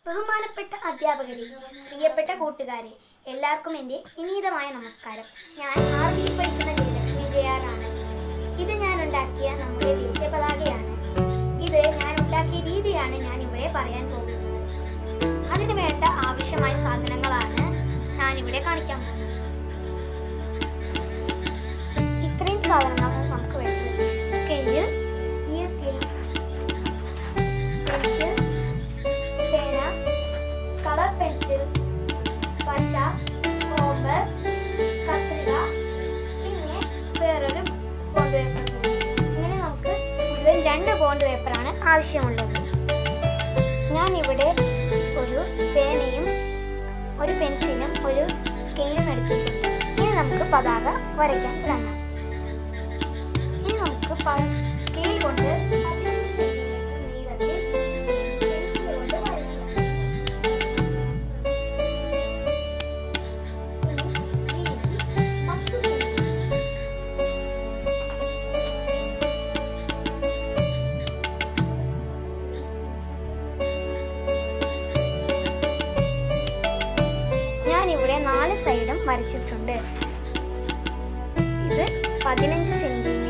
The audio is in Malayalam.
ബഹുമാനപ്പെട്ട അധ്യാപകരെ പ്രിയപ്പെട്ട കൂട്ടുകാരെ എല്ലാവർക്കും എൻ്റെ വിനീതമായ നമസ്കാരം ഞാൻ ആർമിയിൽ പഠിക്കുന്ന ജയലക്ഷ്മി ജയാറാണ് ഇത് ഞാൻ ഉണ്ടാക്കിയ നമ്മുടെ ദേശീയ പതാകയാണ് ഇത് ഞാൻ ഉണ്ടാക്കിയ രീതിയാണ് ഞാൻ ഇവിടെ പറയാൻ പോകുന്നത് അതിന് വേണ്ട ആവശ്യമായ സാധനങ്ങളാണ് ഞാൻ ഇവിടെ കാണിക്കാൻ പോകുന്നത് ഇത്രയും സാധനങ്ങളാണ് നമുക്ക് വേണ്ടത് സ്കെയിൽ ഈർക്കിൽ പെൻസിൽ പേന കളർ പെൻസിൽ പശ കോമ്പസ് കത്രിക പിന്നെ വേറൊരു ബോണ്ട് പേപ്പർ കൂടി. ഇങ്ങനെ നമുക്ക് മുഴുവൻ രണ്ട് ബോണ്ട് പേപ്പറാണ് ആവശ്യമുള്ളത് ഞാൻ ഇവിടെ ഒരു പേനയും ഒരു പെൻസിലും ഒരു സ്കെയിലും എടുത്തിട്ടുണ്ട് ഇനി നമുക്ക് പതാക വരയ്ക്കാൻ തുടങ്ങാം ഇനി നമുക്ക് സ്കെയിൽ കൊണ്ട് പതിനഞ്ച് സെന്റിമീറ്റർ നീളത്തിൽ പെൻസിൽ കൊണ്ട് വരയ്ക്കാം ഇനി വീതി പത്ത് സെന്റിമീറ്റർ ഞാനിവിടെ നാല് സൈഡും വരച്ചിട്ടുണ്ട് ഇത് പതിനഞ്ച് സെന്റിമീറ്റർ